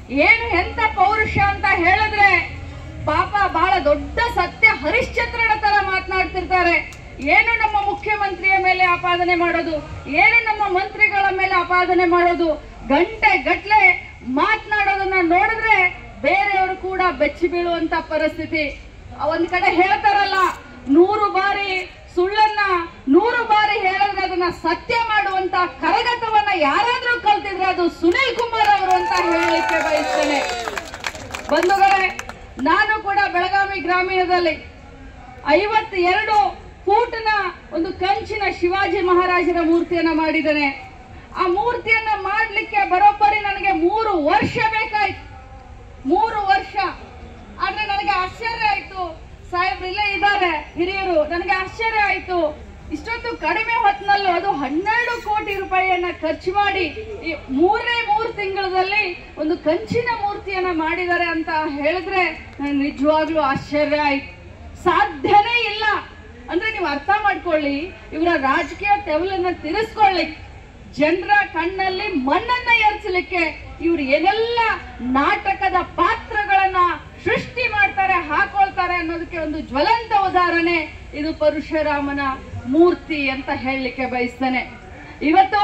ಏನು ಎಂತ ಪೌರುಷ ಅಂತ ಹೇಳಿದ್ರೆ ಪಾಪ ಬಹಳ ದೊಡ್ಡ ಸತ್ಯ ಹರಿಶ್ಚಂದ್ರನ ತರ ಮಾತನಾಡ್ತಿರ್ತಾರೆ ಏನು ನಮ್ಮ ಮುಖ್ಯಮಂತ್ರಿಯ ಮೇಲೆ ಆಪಾದನೆ ಮಾಡೋದು ಏನು ನಮ್ಮ ಮಂತ್ರಿಗಳ ಮೇಲೆ ಆಪಾದನೆ ಮಾಡೋದು ಗಂಟೆ ಗಟ್ಲೆ ಮಾತನಾಡೋದನ್ನ ನೋಡಿದ್ರೆ ಬೇರೆಯವರು ಕೂಡ ಬೆಚ್ಚಿ ಬೀಳುವಂತ ಪರಿಸ್ಥಿತಿ ಒಂದ್ ಕಡೆ ಹೇಳ್ತಾರಲ್ಲ ನೂರು ಬಾರಿ ಸುಳ್ಳನ್ನ ನೂರು ಬಾರಿ ಹೇಳಿದ್ರೆ ಅದನ್ನ ಸತ್ಯ ಮಾಡುವಂತ ಕರಗತವನ್ನ ಯಾರಾದ್ರೂ ಕಲ್ತಿದ್ರೆ ಅದು ಸುನಿಲ್ ಕುಮಾರ್ ಅವರು ಅಂತ ಹೇಳಲಿಕ್ಕೆ ಬಯಸ್ತೇನೆ ಬಂಧುಗಳೇ ನಾನು ಕೂಡ ಬೆಳಗಾವಿ ಗ್ರಾಮೀಣದಲ್ಲಿ ಐವತ್ತೆರಡು ಫೂಟ್ನ ಒಂದು ಕಂಚಿನ ಶಿವಾಜಿ ಮಹಾರಾಜರ ಮೂರ್ತಿಯನ್ನ ಮಾಡಿದ್ದೇನೆ ಆ ಮೂರ್ತಿಯನ್ನ ಮಾಡ್ಲಿಕ್ಕೆ ಬರೋಬ್ಬರಿ ನನಗೆ ಮೂರು ವರ್ಷ ಬೇಕಾಯ್ತು ಮೂರು ವರ್ಷ ಆದ್ರೆ ನನಗೆ ಆಶ್ಚರ್ಯ ಆಯ್ತು ಸಾಹೇಬ್ರು ಇಲ್ಲೇ ಇದ್ದಾರೆ ಹಿರಿಯರು ನನಗೆ ಆಶ್ಚರ್ಯ ಆಯ್ತು ಇಷ್ಟೊಂದು ಕಡಿಮೆ ಹೊತ್ತಿನಲ್ಲೂ ಅದು ಹನ್ನೆರಡು ಕೋಟಿ ರೂಪಾಯಿಯನ್ನ ಖರ್ಚು ಮಾಡಿ ಈ ಮೂರನೇ ಮೂರು ತಿಂಗಳಲ್ಲಿ ಒಂದು ಕಂಚಿನ ಮೂರ್ತಿಯನ್ನ ಮಾಡಿದ್ದಾರೆ ಅಂತ ಹೇಳಿದ್ರೆ ನನಗೆ ನಿಜವಾಗ್ಲೂ ಆಶ್ಚರ್ಯ ಆಯ್ತು ಸಾಧ್ಯನೇ ಇಲ್ಲ ಅಂದ್ರೆ ನೀವು ಅರ್ಥ ಮಾಡ್ಕೊಳ್ಳಿ ಇವರ ರಾಜಕೀಯ ತೆವಲನ್ನ ತಿರ್ಸ್ಕೊಳ್ಳಿ ಜನರ ಕಣ್ಣಲ್ಲಿ ಮಣ್ಣನ್ನ ಎರಚಲಿಕ್ಕೆ ಇವ್ರು ಏನೆಲ್ಲ ನಾಟಕದ ಪಾತ್ರಗಳನ್ನ ಸೃಷ್ಟಿ ಮಾಡ್ತಾರೆ ಹಾಕೊಳ್ತಾರೆ ಅನ್ನೋದಕ್ಕೆ ಒಂದು ಜ್ವಲಂತ ಉದಾಹರಣೆ ಇದು ಪರಶುರಾಮನ ಮೂರ್ತಿ ಅಂತ ಹೇಳಲಿಕ್ಕೆ ಬಯಸ್ತೇನೆ ಇವತ್ತು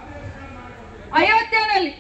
ಅಯೋಧ್ಯೆಯಲ್ಲಿ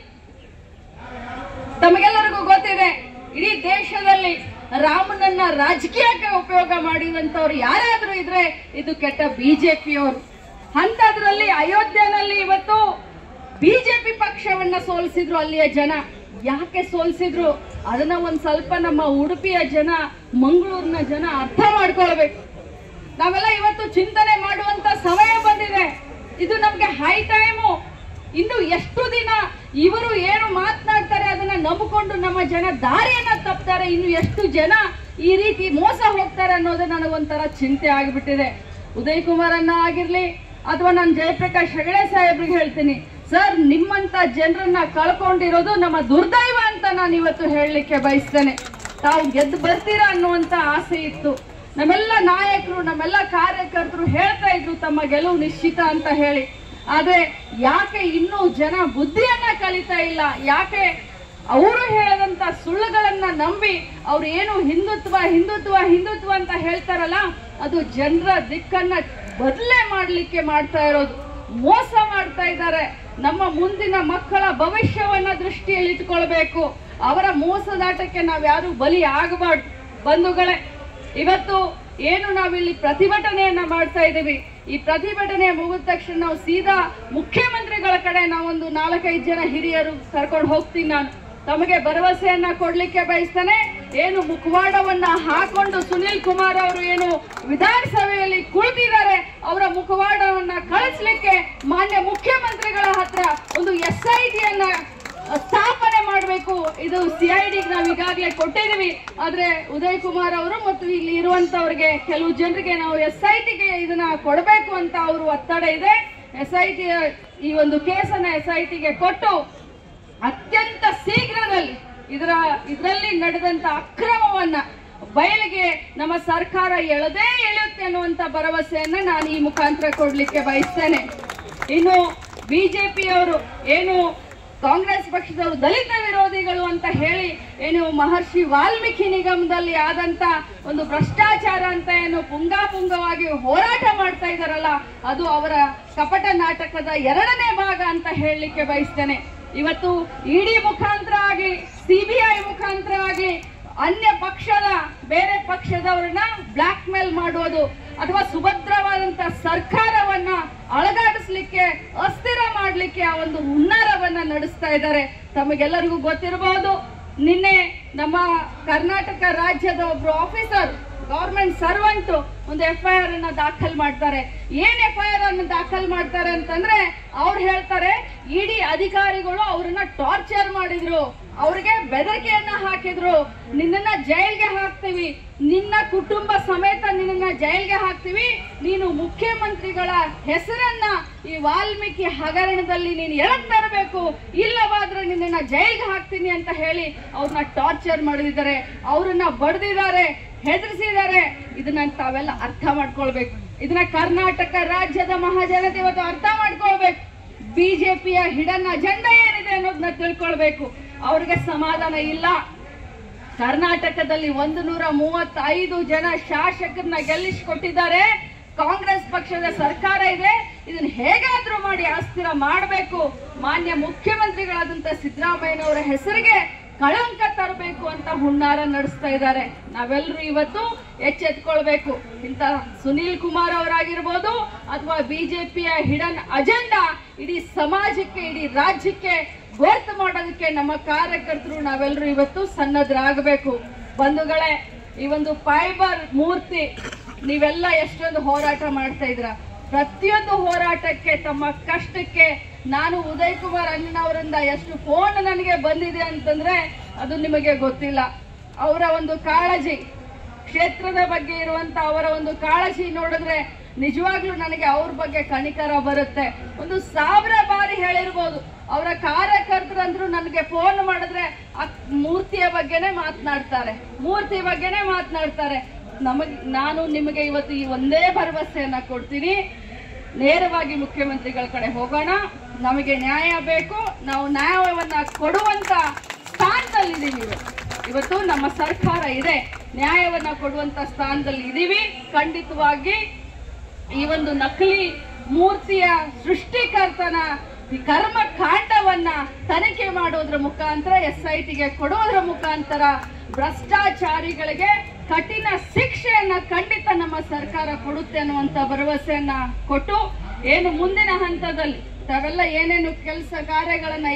ತಮಗೆಲ್ಲರಿಗೂ ಗೊತ್ತಿದೆ ಇಡೀ ದೇಶದಲ್ಲಿ ರಾಮನನ್ನ ರಾಜಕೀಯಕ್ಕೆ ಉಪಯೋಗ ಮಾಡಿದಂತವ್ರು ಯಾರಾದ್ರೂ ಇದ್ರೆ ಇದು ಕೆಟ್ಟ ಬಿಜೆಪಿಯವರು ಅಂತದ್ರಲ್ಲಿ ಅಯೋಧ್ಯೆನಲ್ಲಿ ಇವತ್ತು ಬಿಜೆಪಿ ಪಕ್ಷವನ್ನ ಸೋಲಿಸಿದ್ರು ಅಲ್ಲಿಯ ಜನ ಯಾಕೆ ಸೋಲಿಸಿದ್ರು ಅದನ್ನ ಒಂದ್ ಸ್ವಲ್ಪ ನಮ್ಮ ಉಡುಪಿಯ ಜನ ಮಂಗಳೂರಿನ ಜನ ಅರ್ಥ ಮಾಡ್ಕೊಳ್ಬೇಕು ನಾವೆಲ್ಲ ಇವತ್ತು ಚಿಂತನೆ ಮಾಡುವಂತ ಸಮಯ ಬಂದಿದೆ ಇದು ನಮ್ಗೆ ಹೈ ಟೈಮು ಇನ್ನು ಎಷ್ಟು ದಿನ ಇವರು ಏನು ಮಾತನಾಡ್ತಾರೆ ಅದನ್ನ ನಂಬಿಕೊಂಡು ನಮ್ಮ ಜನ ದಾರಿಯನ್ನ ತಪ್ತಾರೆ ಇನ್ನು ಎಷ್ಟು ಜನ ಈ ರೀತಿ ಮೋಸ ಹೋಗ್ತಾರೆ ಅನ್ನೋದು ನನಗೊಂಥರ ಚಿಂತೆ ಆಗಿಬಿಟ್ಟಿದೆ ಉದಯ್ ಕುಮಾರ್ ಅನ್ನ ಆಗಿರ್ಲಿ ಅಥವಾ ನಾನು ಜಯಪ್ರಕಾಶ್ ಹೆಗಡೆ ಸಾಹೇಬ್ರಿಗೆ ಹೇಳ್ತೀನಿ ಸರ್ ನಿಮ್ಮಂತ ಜನರನ್ನ ಕಳ್ಕೊಂಡಿರೋದು ನಮ್ಮ ದುರ್ದೈವ ಅಂತ ನಾನು ಇವತ್ತು ಹೇಳಲಿಕ್ಕೆ ಬಯಸ್ತೇನೆ ತಾವು ಗೆದ್ದು ಬರ್ತೀರಾ ಅನ್ನುವಂತ ಆಸೆ ಇತ್ತು ನಮ್ಮೆಲ್ಲ ನಾಯಕರು ನಮ್ಮೆಲ್ಲ ಕಾರ್ಯಕರ್ತರು ಹೇಳ್ತಾ ಇದ್ರು ತಮ್ಮ ಗೆಲುವು ನಿಶ್ಚಿತ ಅಂತ ಹೇಳಿ ಆದ್ರೆ ಯಾಕೆ ಇನ್ನೂ ಜನ ಬುದ್ಧಿಯನ್ನ ಕಲಿತಾ ಇಲ್ಲ ಯಾಕೆ ಅವರು ಹೇಳದಂತ ಸುಳ್ಳುಗಳನ್ನ ನಂಬಿ ಅವ್ರು ಏನು ಹಿಂದುತ್ವ ಹಿಂದುತ್ವ ಹಿಂದುತ್ವ ಅಂತ ಹೇಳ್ತಾರಲ್ಲ ಅದು ಜನರ ದಿಕ್ಕನ್ನ ಬದಲೇ ಮಾಡ್ಲಿಕ್ಕೆ ಮಾಡ್ತಾ ಇರೋದು ಮೋಸ ಮಾಡ್ತಾ ಇದ್ದಾರೆ ನಮ್ಮ ಮುಂದಿನ ಮಕ್ಕಳ ಭವಿಷ್ಯವನ್ನ ದೃಷ್ಟಿಯಲ್ಲಿ ಇಟ್ಕೊಳ್ಬೇಕು ಅವರ ಮೋಸದಾಟಕ್ಕೆ ನಾವ್ಯಾರು ಬಲಿ ಆಗಬಾರ್ದು ಬಂಧುಗಳೇ ಇವತ್ತು ಏನು ನಾವಿಲ್ಲಿ ಪ್ರತಿಭಟನೆಯನ್ನ ಮಾಡ್ತಾ ಇದ್ದೀವಿ ಈ ಪ್ರತಿಭಟನೆ ಮುಗಿದ ತಕ್ಷಣ ನಾವು ಸೀದಾ ಮುಖ್ಯಮಂತ್ರಿಗಳ ಕಡೆ ನಾವೊಂದು ನಾಲ್ಕೈದು ಜನ ಹಿರಿಯರು ಕರ್ಕೊಂಡು ಹೋಗ್ತೀನಿ ನಾನು ತಮಗೆ ಭರವಸೆಯನ್ನ ಕೊಡ್ಲಿಕ್ಕೆ ಬಯಸ್ತೇನೆ ಏನು ಮುಖವಾಡವನ್ನ ಹಾಕೊಂಡು ಸುನಿಲ್ ಕುಮಾರ್ ಅವರು ಏನು ವಿಧಾನಸಭೆಯಲ್ಲಿ ಕುಳಿತಿದ್ದಾರೆ ಅವರ ಮುಖವಾಡವನ್ನ ಕಳಿಸ್ಲಿಕ್ಕೆ ಮಾನ್ಯ ಮುಖ್ಯಮಂತ್ರಿಗಳ ಹತ್ರ ಒಂದು ಎಸ್ ಐ ಟಿಯನ್ನ ಸ್ಥಾಪನೆ ಮಾಡಬೇಕು ಇದು ಸಿಐಡಿಗೆ ನಾವು ಈಗಾಗಲೇ ಕೊಟ್ಟಿದ್ದೀವಿ ಆದ್ರೆ ಉದಯ್ ಕುಮಾರ್ ಅವರು ಮತ್ತು ಇಲ್ಲಿ ಇರುವಂತವ್ರಿಗೆ ಕೆಲವು ಜನರಿಗೆ ನಾವು ಎಸ್ ಐ ಟಿಗೆ ಇದನ್ನ ಕೊಡಬೇಕು ಅಂತ ಅವರು ಒತ್ತಡ ಇದೆ ಎಸ್ ಐ ಟಿ ಈ ಒಂದು ಕೇಸನ್ನ ಎಸ್ ಐ ಟಿಗೆ ಕೊಟ್ಟು ಅತ್ಯಂತ ಶೀಘ್ರದಲ್ಲಿ ಇದರ ಇದರಲ್ಲಿ ನಡೆದಂತ ಅಕ್ರಮವನ್ನ ಬಯಲಿಗೆ ನಮ್ಮ ಸರ್ಕಾರ ಎಳದೇ ಎಳೆಯುತ್ತೆ ಅನ್ನುವಂತ ಭರವಸೆಯನ್ನ ನಾನು ಈ ಮುಖಾಂತರ ಕೊಡ್ಲಿಕ್ಕೆ ಬಯಸ್ತೇನೆ ಇನ್ನು ಬಿಜೆಪಿಯವರು ಏನು ಕಾಂಗ್ರೆಸ್ ಪಕ್ಷದವರು ದಲಿತ ವಿರೋಧಿಗಳು ಅಂತ ಹೇಳಿ ಏನು ಮಹರ್ಷಿ ವಾಲ್ಮೀಕಿ ನಿಗಮದಲ್ಲಿ ಆದಂತ ಒಂದು ಭ್ರಷ್ಟಾಚಾರ ಅಂತ ಏನು ಪುಂಗಾಪುಂಗವಾಗಿ ಹೋರಾಟ ಮಾಡ್ತಾ ಇದಾರಲ್ಲ ಅದು ಅವರ ಕಪಟ ನಾಟಕದ ಎರಡನೇ ಭಾಗ ಅಂತ ಹೇಳಲಿಕ್ಕೆ ಬಯಸ್ತೇನೆ ಇವತ್ತು ಇಡಿ ಮುಖಾಂತರ ಆಗ್ಲಿ ಸಿಬಿಐ ಮುಖಾಂತರ ಆಗ್ಲಿ ಅನ್ಯ ಪಕ್ಷದ ಬೇರೆ ಪಕ್ಷದವರನ್ನ ಬ್ಲಾಕ್ ಮೇಲ್ ಮಾಡುವುದು ಅಥವಾ ಸುಭದ್ರವಾದಂತ ಸರ್ಕಾರವನ್ನ ಅಳಗಾಡಿಸ್ಲಿಕ್ಕೆ ಅಸ್ಥಿರ ಮಾಡ್ಲಿಕ್ಕೆ ಆ ಒಂದು ಹುನ್ನಾರವನ್ನ ನಡೆಸ್ತಾ ಇದ್ದಾರೆ ತಮಗೆಲ್ಲರಿಗೂ ಗೊತ್ತಿರಬಹುದು ನಿನ್ನೆ ನಮ್ಮ ಕರ್ನಾಟಕ ರಾಜ್ಯದ ಒಬ್ರು ಆಫೀಸರ್ ಗವರ್ಮೆಂಟ್ ಸರ್ವೆಂಟ್ ಒಂದು ಎಫ್ ಐ ಆರ್ ಅನ್ನ ದಾಖಲ್ ಮಾಡ್ತಾರೆ ಏನ್ ಎಫ್ ಐ ಆರ್ ಅನ್ನು ದಾಖಲ್ ಮಾಡ್ತಾರೆ ಅಂತಂದ್ರೆ ಅವ್ರು ಹೇಳ್ತಾರೆ ಇಡಿ ಅಧಿಕಾರಿಗಳು ಅವ್ರನ್ನ ಟಾರ್ಚರ್ ಮಾಡಿದ್ರು ಅವ್ರಿಗೆ ಬೆದರಿಕೆಯನ್ನ ಹಾಕಿದ್ರು ನಿನ್ನನ್ನ ಜೈಲ್ಗೆ ಹಾಕ್ತೀವಿ ನಿನ್ನ ಕುಟುಂಬ ಸಮೇತ ನಿನ್ನನ್ನ ಜೈಲ್ಗೆ ಹಾಕ್ತೀವಿ ನೀನು ಮುಖ್ಯಮಂತ್ರಿಗಳ ಹೆಸರನ್ನ ಈ ವಾಲ್ಮೀಕಿ ಹಗರಣದಲ್ಲಿ ನೀನು ಎಳಕ್ ತರಬೇಕು ಇಲ್ಲವಾದ್ರೆ ನಿನ್ನನ್ನ ಜೈಲ್ಗೆ ಹಾಕ್ತೀನಿ ಅಂತ ಹೇಳಿ ಅವ್ರನ್ನ ಟಾರ್ಚರ್ ಮಾಡಿದ್ದಾರೆ ಅವ್ರನ್ನ ಬಡ್ದಿದ್ದಾರೆ ಹೆದರಿಸಿದ್ದಾರೆ ಇದನ್ನ ತಾವೆಲ್ಲ ಅರ್ಥ ಮಾಡ್ಕೊಳ್ಬೇಕು ಇದನ್ನ ಕರ್ನಾಟಕ ರಾಜ್ಯದ ಮಹಾಜನತೆ ಇವತ್ತು ಅರ್ಥ ಮಾಡ್ಕೊಳ್ಬೇಕು ಬಿಜೆಪಿಯ ಹಿಡನ್ ಅಜೆಂಡಾ ಏನಿದೆ ಅನ್ನೋದನ್ನ ತಿಳ್ಕೊಳ್ಬೇಕು ಅವ್ರಿಗೆ ಸಮಾಧಾನ ಇಲ್ಲ ಕರ್ನಾಟಕದಲ್ಲಿ ಒಂದು ನೂರ ಮೂವತ್ತೈದು ಜನ ಶಾಸಕರನ್ನ ಗೆಲ್ಲಿಸಿಕೊಟ್ಟಿದ್ದಾರೆ ಕಾಂಗ್ರೆಸ್ ಪಕ್ಷದ ಸರ್ಕಾರ ಇದೆ ಇದನ್ನ ಹೇಗಾದ್ರೂ ಮಾಡಿ ಅಸ್ಥಿರ ಮಾಡಬೇಕು ಮಾನ್ಯ ಮುಖ್ಯಮಂತ್ರಿಗಳಾದಂತ ಸಿದ್ದರಾಮಯ್ಯನವರ ಹೆಸರಿಗೆ ಕಳಂಕ ತರಬೇಕು ಅಂತ ಹುನ್ನಾರ ನಡೆಸ್ತಾ ಇದ್ದಾರೆ ನಾವೆಲ್ಲರೂ ಇವತ್ತು ಎಚ್ಚೆತ್ಕೊಳ್ಬೇಕು ಇಂತ ಸುನೀಲ್ ಕುಮಾರ್ ಅವರಾಗಿರ್ಬೋದು ಅಥವಾ ಬಿಜೆಪಿಯ ಹಿಡನ್ ಅಜೆಂಡಾ ಇಡೀ ಸಮಾಜಕ್ಕೆ ಇಡೀ ರಾಜ್ಯಕ್ಕೆ ಗೊತ್ತು ಮಾಡೋದಕ್ಕೆ ನಮ್ಮ ಕಾರ್ಯಕರ್ತರು ನಾವೆಲ್ಲರೂ ಇವತ್ತು ಸನ್ನದ್ಧರಾಗಬೇಕು ಬಂಧುಗಳೇ ಈ ಒಂದು ಫೈಬರ್ ಮೂರ್ತಿ ನೀವೆಲ್ಲ ಎಷ್ಟೊಂದು ಹೋರಾಟ ಮಾಡ್ತಾ ಇದ್ರ ಪ್ರತಿಯೊಂದು ಹೋರಾಟಕ್ಕೆ ತಮ್ಮ ಕಷ್ಟಕ್ಕೆ ನಾನು ಉದಯ್ ಕುಮಾರ್ ಅಣ್ಣನವರಿಂದ ಎಷ್ಟು ಫೋನ್ ನನಗೆ ಬಂದಿದೆ ಅಂತಂದ್ರೆ ಅದು ನಿಮಗೆ ಗೊತ್ತಿಲ್ಲ ಅವರ ಒಂದು ಕಾಳಜಿ ಕ್ಷೇತ್ರದ ಬಗ್ಗೆ ಇರುವಂತ ಅವರ ಒಂದು ಕಾಳಜಿ ನೋಡಿದ್ರೆ ನಿಜವಾಗ್ಲೂ ನನಗೆ ಅವ್ರ ಬಗ್ಗೆ ಕನಿಕರ ಬರುತ್ತೆ ಒಂದು ಸಾವಿರ ಬಾರಿ ಹೇಳಿರ್ಬೋದು ಅವರ ಕಾರ್ಯಕರ್ತರಂದ್ರು ನನಗೆ ಫೋನ್ ಮಾಡಿದ್ರೆ ಆ ಮೂರ್ತಿಯ ಬಗ್ಗೆನೇ ಮಾತನಾಡ್ತಾರೆ ಮೂರ್ತಿ ಬಗ್ಗೆನೇ ಮಾತನಾಡ್ತಾರೆ ನಮಗ್ ನಾನು ನಿಮಗೆ ಇವತ್ತು ಈ ಒಂದೇ ಭರವಸೆಯನ್ನ ಕೊಡ್ತೀನಿ ನೇರವಾಗಿ ಮುಖ್ಯಮಂತ್ರಿಗಳ ಕಡೆ ಹೋಗೋಣ ನಮಗೆ ನ್ಯಾಯ ಬೇಕು ನಾವು ನ್ಯಾಯವನ್ನ ಕೊಡುವಂತ ಸ್ಥಾನದಲ್ಲಿದ್ದೀವಿ ಇವತ್ತು ಇವತ್ತು ನಮ್ಮ ಸರ್ಕಾರ ಇದೆ ನ್ಯಾಯವನ್ನ ಕೊಡುವಂತ ಸ್ಥಾನದಲ್ಲಿ ಇದೀವಿ ಖಂಡಿತವಾಗಿ ಈ ಒಂದು ನಕಲಿ ಮೂರ್ತಿಯ ಸೃಷ್ಟಿಕರ್ತನ ಈ ಕರ್ಮ ಕಾಂಡವನ್ನ ತನಿಖೆ ಮಾಡೋದ್ರ ಮುಖಾಂತರ ಎಸ್ ಐ ಟಿಗೆ ಕೊಡೋದ್ರ ಮುಖಾಂತರ ಭ್ರಷ್ಟಾಚಾರಿಗಳಿಗೆ ಕಠಿಣ ಶಿಕ್ಷೆಯನ್ನ ಖಂಡಿತ ನಮ್ಮ ಸರ್ಕಾರ ಕೊಡುತ್ತೆ ಅನ್ನುವಂತ ಭರವಸೆಯನ್ನ ಕೊಟ್ಟು ಏನು ಮುಂದಿನ ಹಂತದಲ್ಲಿ ತಾವೆಲ್ಲ ಏನೇನು ಕೆಲಸ ಕಾರ್ಯಗಳನ್ನ